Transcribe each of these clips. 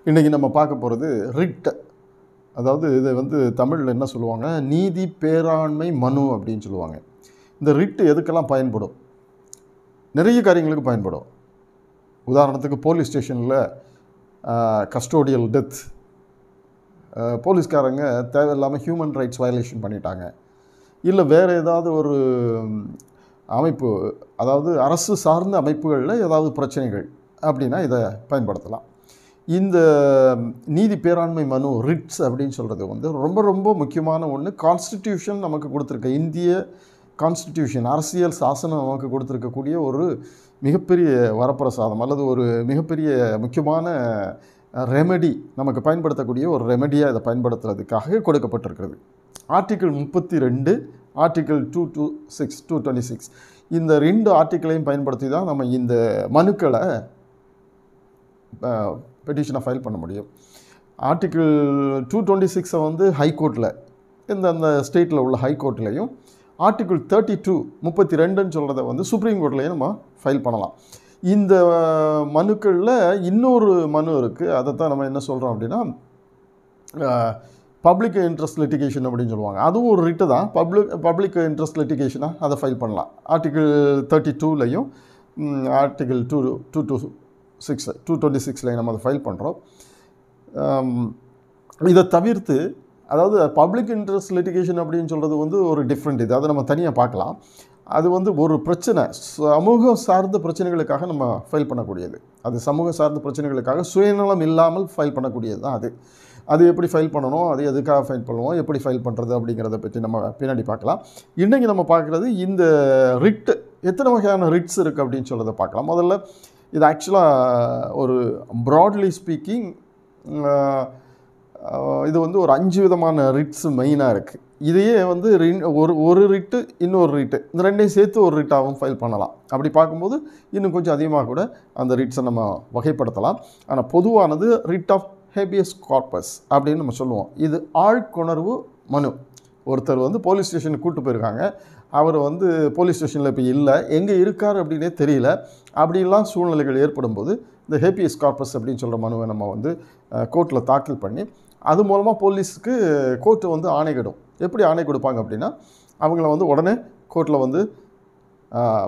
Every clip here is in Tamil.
இன்றைக்கி நம்ம பார்க்க போகிறது ரிட் அதாவது இதை வந்து தமிழில் என்ன சொல்லுவாங்க நீதி பேராண்மை மனு அப்படின்னு சொல்லுவாங்க இந்த ரிட் எதுக்கெல்லாம் பயன்படும் நிறைய காரியங்களுக்கு பயன்படும் உதாரணத்துக்கு போலீஸ் ஸ்டேஷனில் கஸ்டோடியல் டெத் போலீஸ்காரங்க தேவையில்லாமல் ஹியூமன் ரைட்ஸ் வயலேஷன் பண்ணிட்டாங்க இல்லை வேறு ஏதாவது ஒரு ம், அமைப்பு அதாவது அரசு சார்ந்த அமைப்புகளில் ஏதாவது பிரச்சனைகள் அப்படின்னா இதை பயன்படுத்தலாம் இந்த நீதி பேராண்மை மனு ரிட்ஸ் அப்படின்னு சொல்கிறது வந்து ரொம்ப ரொம்ப முக்கியமான ஒன்று கான்ஸ்டிடியூஷன் நமக்கு கொடுத்துருக்க இந்திய கான்ஸ்டிடியூஷன் அரசியல் சாசனம் நமக்கு கொடுத்துருக்கக்கூடிய ஒரு மிகப்பெரிய வரப்பிரசாதம் அல்லது ஒரு மிகப்பெரிய முக்கியமான ரெமெடி நமக்கு பயன்படுத்தக்கூடிய ஒரு ரெமெடியாக இதை பயன்படுத்துறதுக்காக கொடுக்கப்பட்டிருக்கிறது ஆர்டிக்கிள் முப்பத்தி ரெண்டு article two two six two twenty six இந்த ரெண்டு ஆர்டிக்கிளையும் பயன்படுத்தி தான் நம்ம இந்த மனுக்களை பெட்டிஷனை ஃபைல் பண்ண முடியும் ஆர்டிக்கிள் டூ டுவெண்ட்டி சிக்ஸை வந்து ஹைகோர்ட்டில் இந்த அந்த ஸ்டேட்டில் உள்ள ஹைகோர்ட்லேயும் ஆர்டிக்கிள் தேர்ட்டி டூ முப்பத்தி ரெண்டுன்னு சொல்கிறத வந்து சுப்ரீம் கோர்ட்லேயும் நம்ம ஃபைல் பண்ணலாம் இந்த மனுக்களில் இன்னொரு மனு இருக்குது அதை தான் நம்ம என்ன சொல்கிறோம் அப்படின்னா பப்ளிக் இன்ட்ரெஸ்ட் லிட்டிகேஷன் அப்படின்னு சொல்லுவாங்க அதுவும் ஒரு ரிட்டு தான் பப்ளிக் பப்ளிக் இன்ட்ரெஸ்ட் லிட்டிகேஷனாக அதை ஃபைல் பண்ணலாம் ஆர்டிக்கிள் தேர்ட்டி டூலையும் article two two two six two twenty சிக்ஸில் நம்ம அதை ஃபைல் பண்ணுறோம் இதை தவிர்த்து அதாவது பப்ளிக் இன்ட்ரெஸ்ட் லிட்டிகேஷன் அப்படின்னு சொல்கிறது வந்து ஒரு டிஃப்ரெண்ட் இது அதை நம்ம தனியாக பார்க்கலாம் அது வந்து ஒரு பிரச்சனை சமூகம் சார்ந்த பிரச்சனைகளுக்காக நம்ம ஃபைல் பண்ணக்கூடியது அது சமூக சார்ந்த பிரச்சனைகளுக்காக சுயநலம் இல்லாமல் ஃபைல் பண்ணக்கூடியது தான் அது அது எப்படி ஃபைல் பண்ணணும் அது எதுக்காக ஃபைல் பண்ணுவோம் எப்படி ஃபைல் பண்ணுறது அப்படிங்கிறத பற்றி நம்ம பின்னாடி பார்க்கலாம் இன்றைக்கி நம்ம பார்க்குறது இந்த ரிட் எத்தனை வகையான ரிட்ஸ் இருக்குது அப்படின்னு சொல்கிறத பார்க்கலாம் முதல்ல இது ஆக்சுவலாக ஒரு ப்ராட்லி ஸ்பீக்கிங் இது வந்து ஒரு அஞ்சு விதமான ரிட்ஸ் மெயினாக இருக்குது இதையே வந்து ரெண்- ஒரு ஒரு ரிட்டு இன்னொரு ரிட்டு இந்த ரெண்டையும் சேர்த்து ஒரு ரிட்டாகவும் ஃபைல் பண்ணலாம் அப்படி பார்க்கும்போது இன்னும் கொஞ்சம் அதிகமாக கூட அந்த ரிட்ஸை நம்ம வகைப்படுத்தலாம் ஆனால் பொதுவானது ரிட் ஆஃப் ஹேபியஸ் கார்பஸ் அப்படின்னு நம்ம சொல்லுவோம் இது ஆழ்கொணர்வு மனு ஒருத்தர் வந்து போலீஸ் ஸ்டேஷனுக்கு கூட்டு போயிருக்காங்க அவர் வந்து போலீஸ் ஸ்டேஷனில் இப்போ இல்லை எங்கே இருக்கார் அப்படின்னே தெரியல அப்படிலாம் சூழ்நிலைகள் ஏற்படும்போது இந்த ஹேபியஸ் கார்பஸ் அப்படின்னு சொல்கிற மனுவை நம்ம வந்து கோர்ட்டில் தாக்கல் பண்ணி அது மூலமாக போலீஸுக்கு கோர்ட்டு வந்து ஆணை கொடுக்கும் எப்படி ஆணை கொடுப்பாங்க அப்படின்னா அவங்கள வந்து உடனே கோர்ட்டில் வந்து ஆஹ்,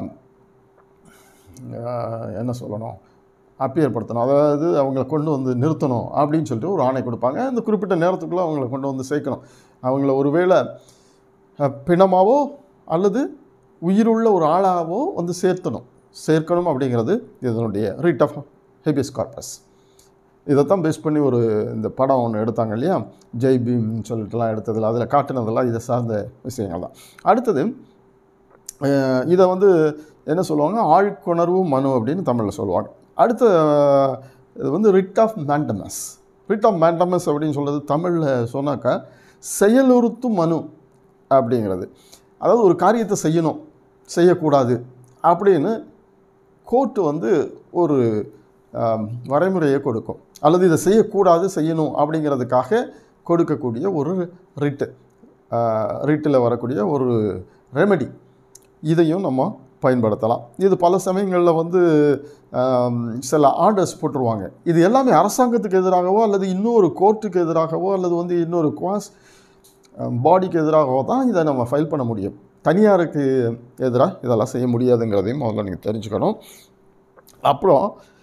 ஆஹ், என்ன சொல்லணும் அப்பியர்படுத்தணும் அதாவது அவங்கள கொண்டு வந்து நிறுத்தணும் அப்படின்னு சொல்லிட்டு ஒரு ஆணை கொடுப்பாங்க இந்த குறிப்பிட்ட நேரத்துக்குள்ளே அவங்கள கொண்டு வந்து சேர்க்கணும் அவங்கள ஒருவேளை அஹ், பிணமாவோ அல்லது உயிருள்ள ஒரு ஆளாவோ வந்து சேர்த்தணும் சேர்க்கணும் அப்படிங்கிறது இதனுடைய ரிட் ஆஃப் ஹெபியஸ் கார்பஸ் இதைத்தான் பேஸ் பண்ணி ஒரு இந்த படம் ஒன்று எடுத்தாங்க இல்லையா ஜெய் பீம்னு சொல்லிட்டுலாம் எடுத்ததில் அதில் காட்டினதெல்லாம் இதை சார்ந்த விஷயங்கள் தான் அடுத்தது அஹ், இதை வந்து என்ன சொல்லுவாங்க ஆழ்கொணர்வு மனு அப்படின்னு தமிழில் சொல்லுவாங்க அடுத்த அஹ், இது வந்து writ of mandamus writ of mandamus அப்படின்னு சொல்கிறது தமிழில் சொன்னாக்கா செயலுறுத்தும் மனு அப்படிங்கிறது அதாவது ஒரு காரியத்தை செய்யணும் செய்யக்கூடாது அப்படின்னு கோர்ட்டு வந்து ஒரு ஆம், வரைமுறையை கொடுக்கும் அல்லது இதை செய்யக்கூடாது செய்யணும் அப்படிங்கிறதுக்காக கொடுக்கக்கூடிய ஒரு ரிட்டு ரிட்டில் வரக்கூடிய ஒரு ரெமெடி இதையும் நம்ம பயன்படுத்தலாம் இது பல சமயங்களில் வந்து ஆம், சில ஆர்டர்ஸ் போட்டுருவாங்க இது எல்லாமே அரசாங்கத்துக்கு எதிராகவோ அல்லது இன்னொரு கோர்ட்டுக்கு எதிராகவோ அல்லது வந்து இன்னொரு குவாஸ் பாடிக்கு எதிராகவோ தான் இதை நம்ம ஃபைல் பண்ண முடியும் தனியாருக்கு எதிராக இதெல்லாம் செய்ய முடியாதுங்கிறதையும் முதல்ல நீங்கள் தெரிஞ்சுக்கணும் அப்புறம்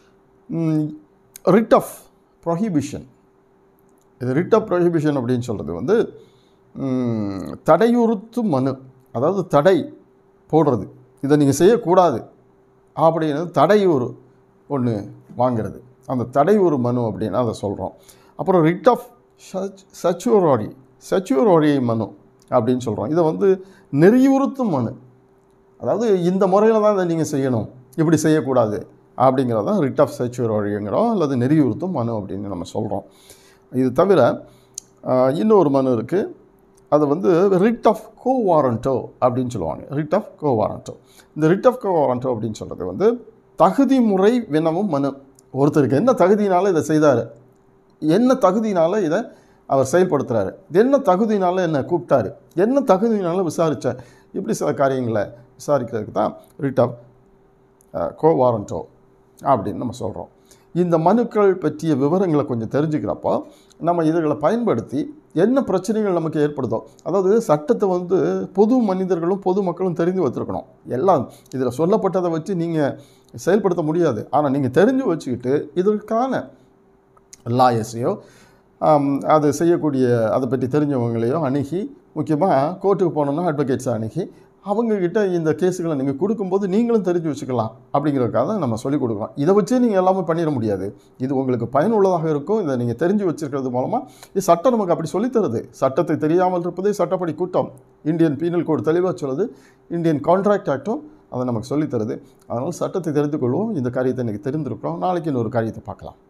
ரிட் ஆஃப் ப்ரொஹிபிஷன் இது ரிட் ஆஃப் ப்ரொஹிபிஷன் அப்படின்னு சொல்கிறது வந்து ம், தடையுறுத்து மனு அதாவது தடை போடுறது இதை நீங்கள் செய்யக்கூடாது அப்படின்னு தடை ஒரு ஒன்று வாங்கிறது அந்த தடை ஒரு மனு அப்படின்னு அதை சொல்கிறோம் அப்புறம் ரிட் ஆஃப் சச்சுவரோடி சச்சுவரோடி மனு அப்படின்னு சொல்கிறோம் இதை வந்து நெறியுறுத்தும் மனு அதாவது இந்த முறையில் தான் இதை நீங்கள் செய்யணும் இப்படி செய்யக்கூடாது அப்படிங்கிறது தான் ரிட் ஆஃப் சச்சுவரோடிங்கிறோம் அல்லது நெறியுறுத்தும் மனு அப்படின்னு நம்ம சொல்கிறோம் இது தவிர ஆஹ், இன்னொரு மனு இருக்குது அது வந்து ரிட் ஆஃப் கோ வாரண்டோ அப்படின்னு சொல்லுவாங்க ரிட் ஆஃப் கோ வாரண்டோ இந்த ரிட் ஆஃப் கோ வாரண்டோ அப்படின்னு சொல்கிறது வந்து தகுதி முறை வினவும் மனு ஒருத்தருக்கு என்ன தகுதியினால இதை செய்தார் என்ன தகுதியினால இதை அவர் செயல்படுத்துகிறாரு என்ன தகுதியினால என்னை கூப்பிட்டாரு என்ன தகுதியினால விசாரித்தார் இப்படி சில காரியங்களை விசாரிக்கிறதுக்கு தான் ரிட் ஆஃப் கோ வாரண்டோ அப்படின்னு நம்ம சொல்கிறோம் இந்த மனுக்கள் பற்றிய விவரங்களை கொஞ்சம் தெரிஞ்சுக்கிறப்போ நம்ம இதுகளை பயன்படுத்தி என்ன பிரச்சனைகள் நமக்கு ஏற்படுதோ அதாவது சட்டத்தை வந்து பொது மனிதர்களும் பொது மக்களும் தெரிந்து வச்சுருக்கணும் எல்லாம் இதில் சொல்லப்பட்டதை வச்சு நீங்கள் செயல்படுத்த முடியாது ஆனால் நீங்கள் தெரிஞ்சு வச்சுக்கிட்டு இதற்கான லாயர்ஸையோ அது செய்யக்கூடிய அதை பற்றி தெரிஞ்சவங்களையோ அணுகி முக்கியமாக கோர்ட்டுக்கு போனோம்னா அட்வொகேட்ஸை அணுகி அவங்கக்கிட்ட இந்த கேஸுகளை நீங்கள் கொடுக்கும்போது நீங்களும் தெரிஞ்சு வச்சுக்கலாம் அப்படிங்கிறதுக்காக தான் நம்ம சொல்லிக் கொடுக்குறோம் இதை வச்சே நீங்கள் எல்லாமே பண்ணிட முடியாது இது உங்களுக்கு பயனுள்ளதாக இருக்கும் இதை நீங்கள் தெரிஞ்சு வச்சிருக்கிறது மூலமாக இது சட்டம் நமக்கு அப்படி சொல்லித் தருது சட்டத்தை தெரியாமல் இருப்பதே சட்டப்படி குற்றம் இந்தியன் பீனல் கோட் தெளிவாக சொல்லுது இந்தியன் கான்ட்ராக்ட் ஆக்டும் அதை நமக்கு சொல்லித் தருது அதனால் சட்டத்தை தெரிந்து கொள்வோம் இந்த காரியத்தை இன்றைக்கி தெரிந்திருக்கிறோம் நாளைக்கு இன்னொரு காரியத்தை பார்க்கலாம்